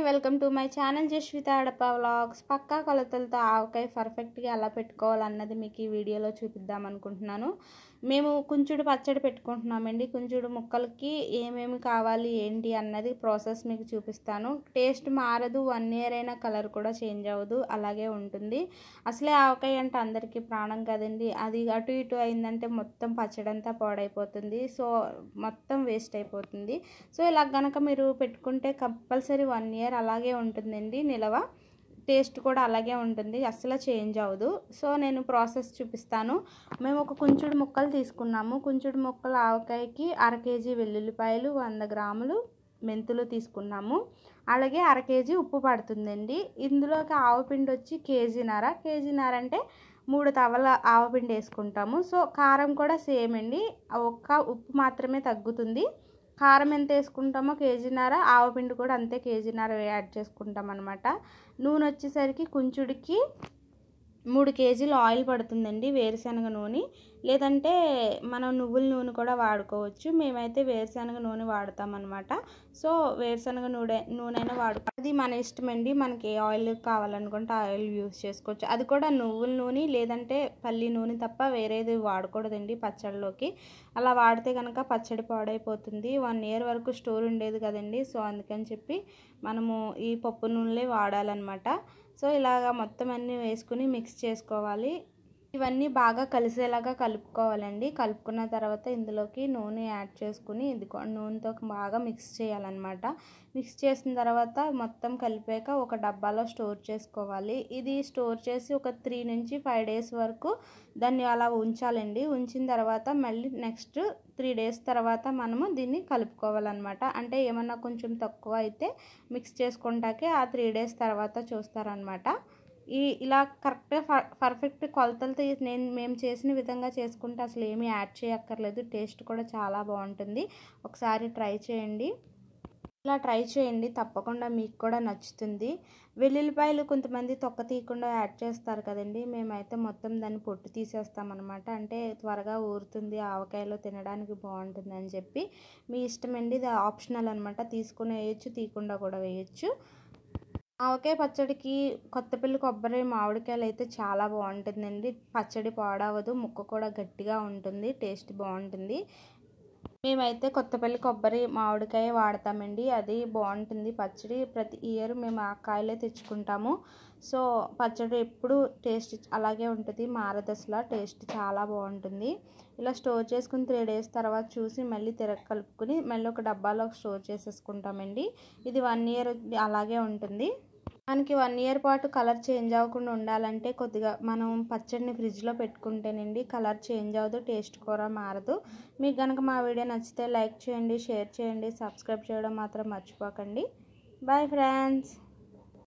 welcome to my channel Jaswitha Adapa vlogs పక్కా కొలతలతో ఆవకాయ పర్ఫెక్ట్గా ఎలా పెట్టుకోవాలన్నది మీకు ఈ వీడియోలో చూపిద్దాం అనుకుంటున్నాను మేము కుంచుడు పచ్చడి పెట్టుకుంటున్నామండి కుంచుడు ముక్కలకి ఏమేమి కావాలి ఏంటి అన్నది ప్రాసెస్ మీకు చూపిస్తాను టేస్ట్ మారదు వన్ ఇయర్ అయినా కలర్ కూడా చేంజ్ అవ్వదు అలాగే ఉంటుంది అసలే ఆవకాయ అంటే అందరికీ ప్రాణం కదండి అది అటు ఇటు అయిందంటే మొత్తం పచ్చడి అంతా పాడైపోతుంది సో మొత్తం వేస్ట్ అయిపోతుంది సో ఇలా కనుక మీరు పెట్టుకుంటే కంపల్సరీ వన్ ఇయర్ అలాగే ఉంటుందండి నిలవ టేస్ట్ కూడా అలాగే ఉంటుంది అస్సలు చేంజ్ అవ్వదు సో నేను ప్రాసెస్ చూపిస్తాను మేము ఒక కుంచుడు ముక్కలు తీసుకున్నాము కుంచుడు ముక్కలు ఆవకాయకి అర కేజీ వెల్లుల్లిపాయలు వంద గ్రాములు మెంతులు తీసుకున్నాము అలాగే అర కేజీ ఉప్పు పడుతుందండి ఇందులోకి ఆవపిండి వచ్చి కేజీన్నర కేజీన్నర అంటే మూడు తవల ఆవపిండి వేసుకుంటాము సో కారం కూడా సేమ్ అండి ఒక్క ఉప్పు మాత్రమే తగ్గుతుంది కారం ఎంత వేసుకుంటామో కేజీన్నర ఆవపిండి కూడా అంతే కేజీన్నర యాడ్ చేసుకుంటాం అనమాట నూనె వచ్చేసరికి కుంచుడికి మూడు కేజీలు ఆయిల్ పడుతుందండి వేరుశనగ నూనె లేదంటే మనం నువ్వుల నూనె కూడా వాడుకోవచ్చు మేమైతే వేరుశనగ నూనె వాడతామన్నమాట సో వేరుశనగ నూనె నూనె అయినా వాడు అది మన ఇష్టం అండి మనకి ఏ ఆయిల్ కావాలనుకుంటే ఆయిల్ యూస్ చేసుకోవచ్చు అది కూడా నువ్వుల నూనె లేదంటే పల్లి నూనె తప్ప వేరేది వాడకూడదండి పచ్చడిలోకి అలా వాడితే కనుక పచ్చడి పాడైపోతుంది వన్ ఇయర్ వరకు స్టోర్ ఉండేది కదండి సో అందుకని చెప్పి మనము ఈ పప్పు నూనెలే వాడాలన్నమాట సో ఇలాగా మొత్తం అన్నీ వేసుకుని మిక్స్ చేసుకోవాలి ఇవన్నీ బాగా కలిసేలాగా కలుపుకోవాలండి కలుపుకున్న తర్వాత ఇందులోకి నూనె యాడ్ చేసుకుని ఇది నూనెతో బాగా మిక్స్ చేయాలన్నమాట మిక్స్ చేసిన తర్వాత మొత్తం కలిపాక ఒక డబ్బాలో స్టోర్ చేసుకోవాలి ఇది స్టోర్ చేసి ఒక త్రీ నుంచి ఫైవ్ డేస్ వరకు దాన్ని అలా ఉంచాలండి ఉంచిన తర్వాత మళ్ళీ నెక్స్ట్ త్రీ డేస్ తర్వాత మనము దీన్ని కలుపుకోవాలన్నమాట అంటే ఏమన్నా కొంచెం తక్కువ అయితే మిక్స్ చేసుకుంటాకే ఆ త్రీ డేస్ తర్వాత చూస్తారనమాట ఈ ఇలా కరెక్ట్గా పర్ఫెక్ట్ కొలతలతో నేను మేము చేసిన విధంగా చేసుకుంటే అసలు ఏమీ యాడ్ చేయక్కర్లేదు టేస్ట్ కూడా చాలా బాగుంటుంది ఒకసారి ట్రై చేయండి ఇలా ట్రై చేయండి తప్పకుండా మీకు కూడా నచ్చుతుంది వెల్లుల్లిపాయలు కొంతమంది తొక్క తీయకుండా యాడ్ చేస్తారు కదండి మేమైతే మొత్తం దాన్ని పొట్టు తీసేస్తామన్నమాట అంటే త్వరగా ఊరుతుంది ఆవకాయలో తినడానికి బాగుంటుంది అని చెప్పి మీ ఇష్టమండి ఇది ఆప్షనల్ అనమాట తీసుకుని వేయచ్చు తీయకుండా కూడా వేయచ్చు ఆవకాయ పచ్చడికి కొత్తపల్లి కొబ్బరి మామిడికాయలు అయితే చాలా బాగుంటుందండి పచ్చడి పాడవదు ముక్క కూడా గట్టిగా ఉంటుంది టేస్ట్ బాగుంటుంది మేమైతే కొత్తపల్లి కొబ్బరి మామిడికాయ వాడతామండి అది బాగుంటుంది పచ్చడి ప్రతి ఇయర్ మేము ఆ కాయలే తెచ్చుకుంటాము సో పచ్చడి ఎప్పుడు టేస్ట్ అలాగే ఉంటుంది మారదసలా టేస్ట్ చాలా బాగుంటుంది ఇలా స్టోర్ చేసుకుని త్రీ డేస్ తర్వాత చూసి మళ్ళీ తిరగ కలుపుకుని మళ్ళీ ఒక డబ్బాలో స్టోర్ చేసేసుకుంటామండి ఇది వన్ ఇయర్ అలాగే ఉంటుంది మనకి వన్ ఇయర్ పాటు కలర్ చేంజ్ అవ్వకుండా ఉండాలంటే కొద్దిగా మనం పచ్చడిని ఫ్రిడ్జ్లో పెట్టుకుంటేనండి కలర్ చేంజ్ అవ్వదు టేస్ట్ కూడా మారదు మీకు కనుక మా వీడియో నచ్చితే లైక్ చేయండి షేర్ చేయండి సబ్స్క్రైబ్ చేయడం మాత్రం మర్చిపోకండి బాయ్ ఫ్రెండ్స్